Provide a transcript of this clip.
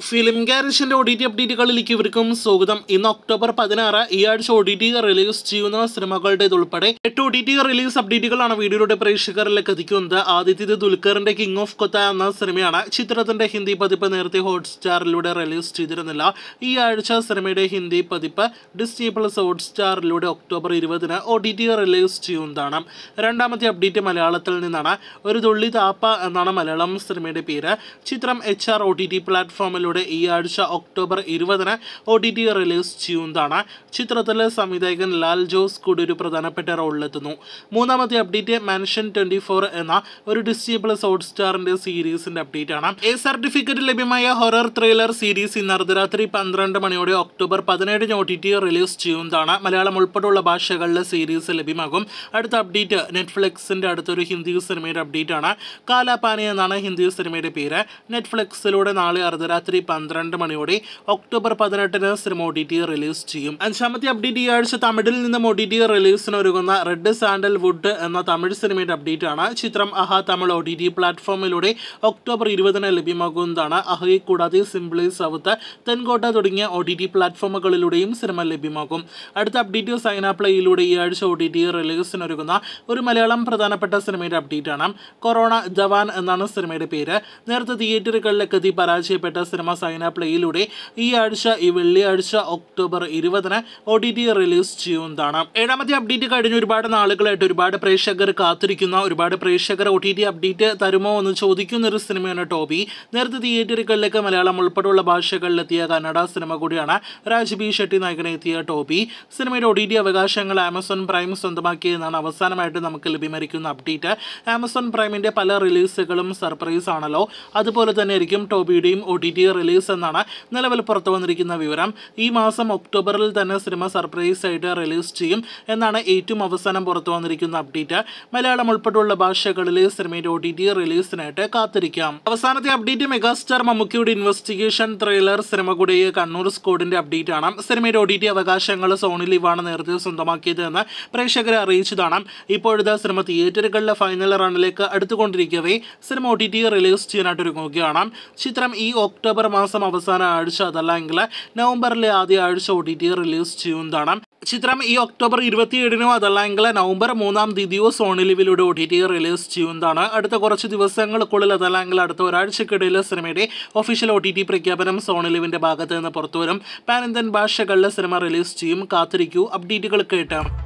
film ഗാരേജിന്റെ O T T അപ്ഡേറ്റുകളിലേക്ക് ഇവർക്കും സ്വാഗതം ഇന്ന് ഒക്ടോബർ പതിനാറ് ഈ ആഴ്ച ഒ ടി ടി റിലീസ് ചെയ്യുന്ന സിനിമകളുടേത് ഉൾപ്പെടെ എട്ട് ഒ ടി ടി റിലീസ് അപ്ഡേറ്റുകളാണ് വീഡിയോയുടെ പ്രേക്ഷകരിലേക്ക് എത്തിക്കുന്നത് ആദ്യത്തേത് ദുൽഖറിന്റെ കിങ് ഓഫ് കൊത്ത എന്ന സിനിമയാണ് ചിത്രത്തിന്റെ ഹിന്ദി പതിപ്പ് നേരത്തെ ഹോട്ട്സ്റ്റാറിലൂടെ റിലീസ് ചെയ്തിരുന്നില്ല ഈ ആഴ്ച സിനിമയുടെ ഹിന്ദി പതിപ്പ് ഡിസ്നി പ്ലസ് ഹോട്ട്സ്റ്റാറിലൂടെ ഒക്ടോബർ ഇരുപതിന് ഒ ടി ടി റിലീസ് ചെയ്യുന്നതാണ് രണ്ടാമത്തെ അപ്ഡേറ്റ് മലയാളത്തിൽ നിന്നാണ് ഒരു തുള്ളി താപ്പ എന്നാണ് മലയാളം സിനിമയുടെ പേര് ചിത്രം H R O T T പ്ലാറ്റ്ഫോമിലൂടെ ഈ ആഴ്ച ഒക്ടോബർ ഇരുപതിന് ഒ ടി ടി റിലീസ് ചെയ്യുന്നതാണ് ചിത്രത്തിൽ സംവിധായകൻ ലാൽ ജോസ് കൂടി ഒരു പ്രധാനപ്പെട്ട റോളിലെത്തുന്നു മൂന്നാമത്തെ അപ്ഡേറ്റ് മാൻഷൻ ട്വൻറ്റി ഫോർ എന്ന ഒരു ഡിസ്നി പ്ലസ് ഹോട്ട്സ്റ്റാറിൻ്റെ സീരീസിൻ്റെ അപ്ഡേറ്റ് ആണ് എ സർട്ടിഫിക്കറ്റ് ലഭ്യമായ ഹൊറർ ത്രില്ലർ സീരീസ് ഇന്ന് അർദ്ധരാത്രി പന്ത്രണ്ട് മണിയോടെ ഒക്ടോബർ പതിനേഴിന് ഒ ടി ടി റിലീസ് ചെയ്യുന്നതാണ് മലയാളം ഉൾപ്പെടെയുള്ള ഭാഷകളിലെ സീരീസ് ലഭ്യമാകും അടുത്ത അപ്ഡേറ്റ് നെറ്റ്ഫ്ലിക്സിൻ്റെ അടുത്തൊരു ഹിന്ദി സിനിമയുടെ അപ്ഡേറ്റ് ആണ് കാലാപാനി എന്നാണ് ഹിന്ദി സിനിമയുടെ പേര് നെറ്റ്ഫ്ലിക്സിലൂടെ നാളെ അർദ്ധരാത്രി പന്ത്രണ്ട് മണിയോടെ ഒക്ടോബർ പതിനെട്ടിന് സിനിമ ഒ ടി ടി റിലീസ് ചെയ്യും അഞ്ചാമത്തെ അപ്ഡേറ്റ് ഈ ആഴ്ച തമിഴിൽ നിന്നും ഒ ടി ടി റിലീസിന് ഒരുങ്ങുന്ന റെഡ് സാൻഡൽ വുഡ് എന്ന തമിഴ് സിനിമയുടെ അപ്ഡേറ്റ് ആണ് ചിത്രം Aha Tamil O T T പ്ലാറ്റ്ഫോമിലൂടെ ഒക്ടോബർ ഇരുപതിന് ലഭ്യമാകുന്നതാണ് അഹയെ കൂടാതെ സിംപ്ലി സൗത്ത് തെൻകോട്ട തുടങ്ങിയ ഒ ടി ടി പ്ലാറ്റ്ഫോമുകളിലൂടെയും സിനിമ ലഭ്യമാകും അടുത്ത അപ്ഡേറ്റ് സൈന പ്ലേയിലൂടെ ഈ ആഴ്ച ഒ ടി ടി റിലീസിനൊരുങ്ങുന്ന ഒരു മലയാളം പ്രധാനപ്പെട്ട സിനിമയുടെ അപ്ഡേറ്റ് ആണ് കൊറോണ ജവാൻ എന്നാണ് സിനിമയുടെ പേര് നേരത്തെ തിയേറ്ററുകളിലേക്ക് എത്തി പരാജയപ്പെട്ട സിനിമ സൈന പ്ലേയിലൂടെ ഈ ആഴ്ച ഈ വെള്ളിയാഴ്ച ഒക്ടോബർ ഇരുപതിന് ഒ ടി ടി റിലീസ് ചെയ്യുന്നതാണ് ഏഴാമത്തെ അപ്ഡേറ്റ് കഴിഞ്ഞ് ഒരുപാട് നാളുകളായിട്ട് ഒരുപാട് പ്രേക്ഷകർ കാത്തിരിക്കുന്ന ഒരുപാട് പ്രേക്ഷകർ ഒ ടി ടി അപ്ഡേറ്റ് തരുമോ എന്ന് ചോദിക്കുന്ന ഒരു സിനിമയാണ് ടോബി നേരത്തെ തിയേറ്ററുകളിലേക്ക് മലയാളം ഉൾപ്പെടെയുള്ള ഭാഷകളിലെത്തിയ കന്നഡ സിനിമ കൂടിയാണ് രാജ് ബി ഷെട്ടി നായകനെ എത്തിയ ടോബി സിനിമയുടെ ഒ ടി ടി അവകാശങ്ങൾ ആമസോൺ പ്രൈം സ്വന്തമാക്കിയെന്നാണ് അവസാനമായിട്ട് നമുക്ക് ലഭ്യമരിക്കുന്ന അപ്ഡേറ്റ് ആമസോൺ പ്രൈമിൻ്റെ പല റിലീസുകളും സർപ്രൈസ് ആണല്ലോ അതുപോലെ തന്നെ ആയിരിക്കും ടോബിയുടെയും ഒ ടി ടി റിലീസ് എന്നാണ് നിലവിൽ പുറത്തു വന്നിരിക്കുന്ന വിവരം ഈ മാസം ഒക്ടോബറിൽ തന്നെ സിനിമ സർപ്രൈസ് ആയിട്ട് റിലീസ് ചെയ്യും എന്നാണ് ഏറ്റവും അവസാനം പുറത്തു വന്നിരിക്കുന്ന അപ്ഡേറ്റ് മലയാളം ഉൾപ്പെടെയുള്ള ഭാഷകളിലെ സിനിമയുടെ ഒ ടി ടി റിലീസിനായിട്ട് കാത്തിരിക്കാം അവസാനത്തെ അപ്ഡേറ്റ് മെഗാസ്റ്റാർ മമ്മൂക്കിയുടെ ഇൻവെസ്റ്റിഗേഷൻ ത്രില്ലർ സിനിമ കൂടി കണ്ണൂർ സ്കോഡിന്റെ അപ്ഡേറ്റ് ആണ് സിനിമയുടെ ഒ ടി ടി അവകാശങ്ങൾ സോണി ലിവാണ് നേരത്തെ സ്വന്തമാക്കിയത് എന്ന് പ്രേക്ഷകരെ അറിയിച്ചതാണ് ഇപ്പോഴത്തെ സിനിമ തിയേറ്ററുകളിലെ ഫൈനൽ റണ്ണിലേക്ക് അടുത്തുകൊണ്ടിരിക്കവേ സിനിമ ഒ ടി ടി റിലീസ് ചെയ്യാനായിട്ട് ഒരുങ്ങുകയാണ് ചിത്രം ഈ ഒക്ടോബർ മാസം അവസാന ആഴ്ച അതല്ലെങ്കിൽ നവംബറിലെ ആദ്യ ആഴ്ച ഒ ടി ടി റിലീസ് ചെയ്യുന്നതാണ് ചിത്രം ഈ ഒക്ടോബർ ഇരുപത്തിയേഴിനോ അതല്ലെങ്കിൽ നവംബർ മൂന്നാം തീയതിയോ സോണി ലിവിലൂടെ ഒ ടി ടി റിലീസ് ചെയ്യുന്നതാണ് അടുത്ത കുറച്ച് ദിവസങ്ങൾക്കുള്ളിൽ അതല്ലെങ്കിൽ അടുത്ത ഒരാഴ്ചക്കിടയിൽ സിനിമയുടെ ഒഫീഷ്യൽ ഒ ടി ടി പ്രഖ്യാപനം സോണി ലിവിൻ്റെ ഭാഗത്ത് നിന്ന് പുറത്തുവരും പാൻ ഇന്ത്യൻ ഭാഷകളിലെ സിനിമ റിലീസ് ചെയ്യും കാത്തിരിക്കൂ അപ്ഡേറ്റുകൾ കേട്ട്